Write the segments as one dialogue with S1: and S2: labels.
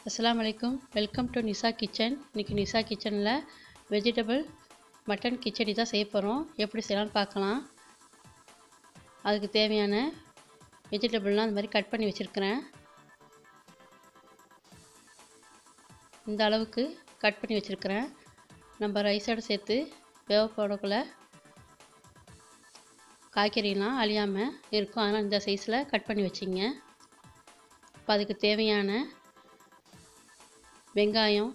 S1: அஸ்ஸலாமு அலைக்கும் welcome to Nisha kitchen இன்றைக்கி நிசா கிச்சனில் வெஜிடபிள் மட்டன் கிச்சடி தான் செய்ய போகிறோம் எப்படி செய்யலாம்னு பார்க்கலாம் அதுக்கு தேவையான வெஜிடபிள்லாம் அந்த மாதிரி கட் பண்ணி வச்சுருக்கிறேன் இந்த அளவுக்கு கட் பண்ணி வச்சுருக்கிறேன் நம்ம ரைஸோடு சேர்த்து வேக போடக்குள்ள காய்கறிலாம் அழியாமல் இருக்கும் அதனால் இந்த சைஸில் கட் பண்ணி வச்சிங்க இப்போ அதுக்கு தேவையான வெங்காயம்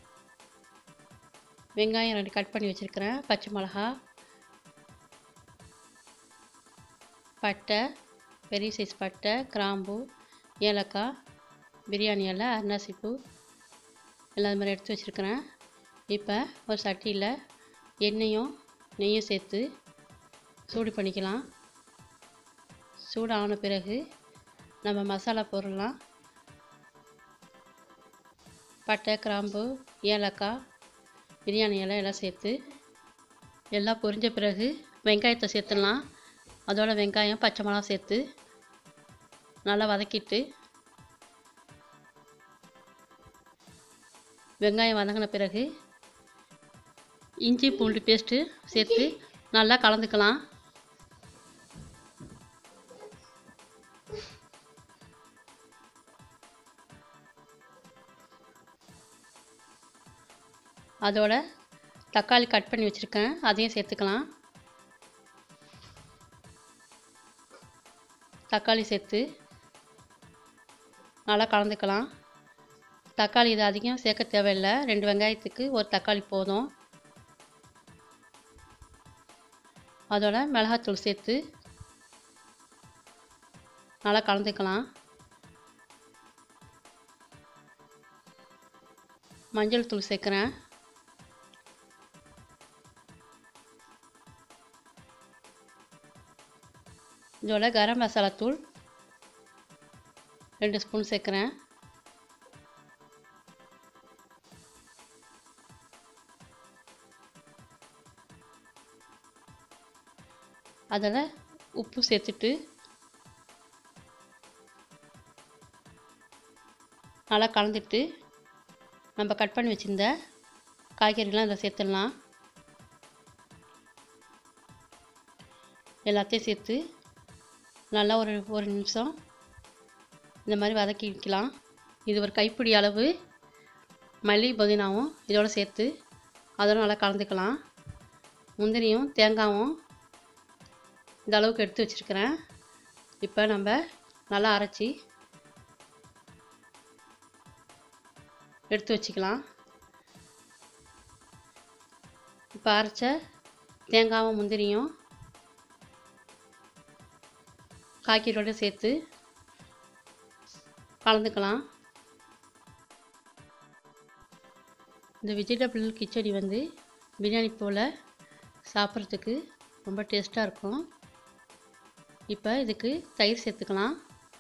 S1: வெங்காயம் ரெண்டு கட் பண்ணி வச்சுருக்கிறேன் பச்சை மிளகா பட்டை பெரிய சைஸ் பட்டை கிராம்பு ஏலக்காய் பிரியாணி இலை அரிநாசிப்பூ எல்லாம் அது மாதிரி எடுத்து வச்சுருக்கிறேன் இப்போ ஒரு சட்டியில் எண்ணெயும் நெய்யும் சேர்த்து சூடு பண்ணிக்கலாம் சூடான பிறகு நம்ம மசாலா பொருள்லாம் பட்டை கிராம்பு ஏலக்காய் பிரியாணி இலை எல்லாம் சேர்த்து எல்லாம் பொரிஞ்ச பிறகு வெங்காயத்தை சேர்த்துடலாம் அதோட வெங்காயம் பச்சை மிளகா சேர்த்து நல்லா வதக்கிட்டு வெங்காயம் வதங்கின பிறகு இஞ்சி பூண்டு பேஸ்ட்டு சேர்த்து நல்லா கலந்துக்கலாம் அதோட தக்காளி கட் பண்ணி வச்சுருக்கேன் அதையும் சேர்த்துக்கலாம் தக்காளி சேர்த்து நல்லா கலந்துக்கலாம் தக்காளி இது அதிகம் சேர்க்க தேவையில்லை ரெண்டு வெங்காயத்துக்கு ஒரு தக்காளி போதும் அதோட மிளகாத்தூள் சேர்த்து நல்லா கலந்துக்கலாம் மஞ்சள் தூள் சேர்க்குறேன் இதோட கரம் மசாலா தூள் ரெண்டு ஸ்பூன் சேர்க்குறேன் அதில் உப்பு சேர்த்துட்டு நல்லா கலந்துட்டு நம்ம கட் பண்ணி வச்சுருந்த காய்கறிலாம் இதில் சேர்த்துடலாம் எல்லாத்தையும் சேர்த்து நல்லா ஒரு ஒரு நிமிஷம் இந்த மாதிரி வதக்கிக்கலாம் இது ஒரு கைப்பிடி அளவு மல்லி புதினாவும் இதோடு சேர்த்து அதோட நல்லா கலந்துக்கலாம் முந்திரியும் தேங்காயும் இந்த அளவுக்கு எடுத்து வச்சுருக்கிறேன் இப்போ நம்ம நல்லா அரைச்சி எடுத்து வச்சுக்கலாம் இப்போ அரைச்ச தேங்காவும் முந்திரியும் காய்கறியோடு சேர்த்து கலந்துக்கலாம் இந்த வெஜிடபிள் கிச்சடி வந்து பிரியாணி போல் சாப்பிட்றதுக்கு ரொம்ப டேஸ்ட்டாக இருக்கும் இப்போ இதுக்கு தயிர் சேர்த்துக்கலாம்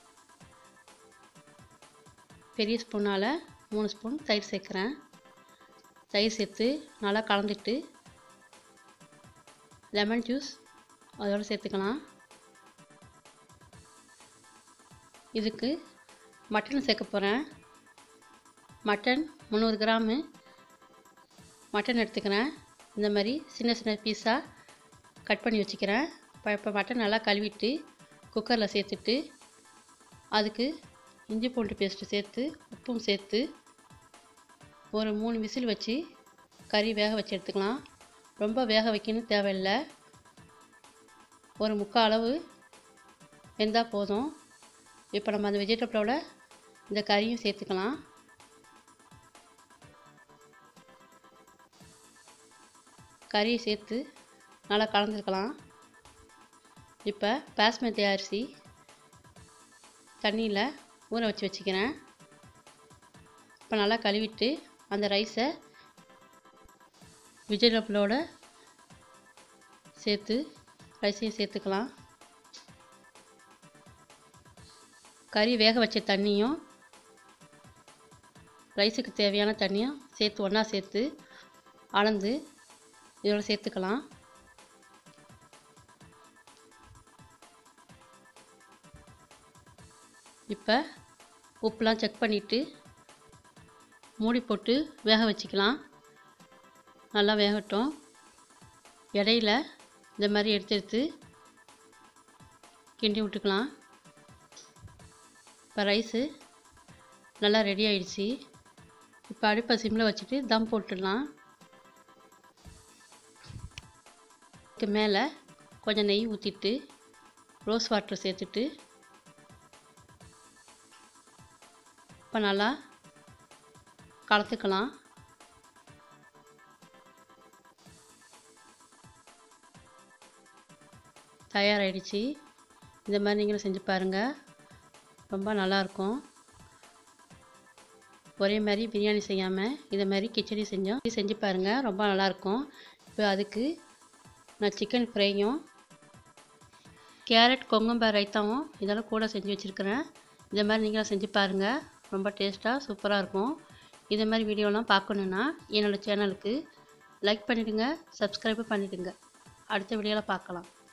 S1: பெரிய ஸ்பூனால் மூணு ஸ்பூன் தயிர் சேர்க்குறேன் தயிர் சேர்த்து நல்லா கலந்துட்டு லெமன் ஜூஸ் அதோடு சேர்த்துக்கலாம் இதுக்கு மட்டன் சேர்க்க போகிறேன் மட்டன் முந்நூறு கிராமு மட்டன் எடுத்துக்கிறேன் இந்த மாதிரி சின்ன சின்ன பீஸாக கட் பண்ணி வச்சுக்கிறேன் இப்போ இப்போ மட்டன் நல்லா கழுவிட்டு குக்கரில் சேர்த்துட்டு அதுக்கு இஞ்சி பூண்டு பேஸ்ட்டு சேர்த்து உப்பும் சேர்த்து ஒரு மூணு விசில் வச்சு கறி வேக வச்சு எடுத்துக்கலாம் ரொம்ப வேக வைக்கணும் தேவையில்லை ஒரு முக்கால் அளவு வெந்தால் போதும் இப்போ நம்ம அந்த வெஜிடபிளோட இந்த கறியும் சேர்த்துக்கலாம் கறியை சேர்த்து நல்லா கலந்துருக்கலாம் இப்போ பாஸ்மதி அரிசி தண்ணியில் ஊற வச்சு வச்சுக்கிறேன் இப்போ நல்லா கழுவிட்டு அந்த ரைஸை வெஜிடபிளோட சேர்த்து ரைஸையும் சேர்த்துக்கலாம் கறி வேக வச்ச தண்ணியும் ரைஸுக்கு தேவையான தண்ணியும் சேர்த்து ஒன்றா சேர்த்து அளந்து இதோட சேர்த்துக்கலாம் இப்போ உப்புலாம் செக் பண்ணிவிட்டு மூடி போட்டு வேக வச்சுக்கலாம் நல்லா வேகட்டும் இடையில இந்த மாதிரி எடுத்து எடுத்து கிண்டி விட்டுக்கலாம் இப்போ ரைஸு நல்லா ரெடி ஆயிடுச்சு இப்போ அடுப்பை சிம்மில் வச்சுட்டு தம் போட்டுடலாம் இதுக்கு மேலே கொஞ்சம் நெய் ஊற்றிட்டு ரோஸ் வாட்டர் சேர்த்துட்டு இப்போ நல்லா கலந்துக்கலாம் தயாராகிடுச்சு இந்த மாதிரி நீங்களும் செஞ்சு பாருங்கள் ரொம்ப நல்லாயிருக்கும் ஒரே மாதிரி பிரியாணி செய்யாமல் இதை மாதிரி கிச்சடி செஞ்சோம் செஞ்சு பாருங்கள் ரொம்ப நல்லாயிருக்கும் இப்போ அதுக்கு நான் சிக்கன் ஃப்ரையும் கேரட் கொங்கம்பா ரைத்தாவும் இதெல்லாம் கூட செஞ்சு வச்சுருக்கிறேன் இந்த மாதிரி நீங்களும் செஞ்சு பாருங்கள் ரொம்ப டேஸ்ட்டாக சூப்பராக இருக்கும் இதே மாதிரி வீடியோலாம் பார்க்கணுன்னா என்னோடய சேனலுக்கு லைக் பண்ணிவிடுங்க சப்ஸ்கிரைபும் பண்ணிவிடுங்க அடுத்த வீடியோவில் பார்க்கலாம்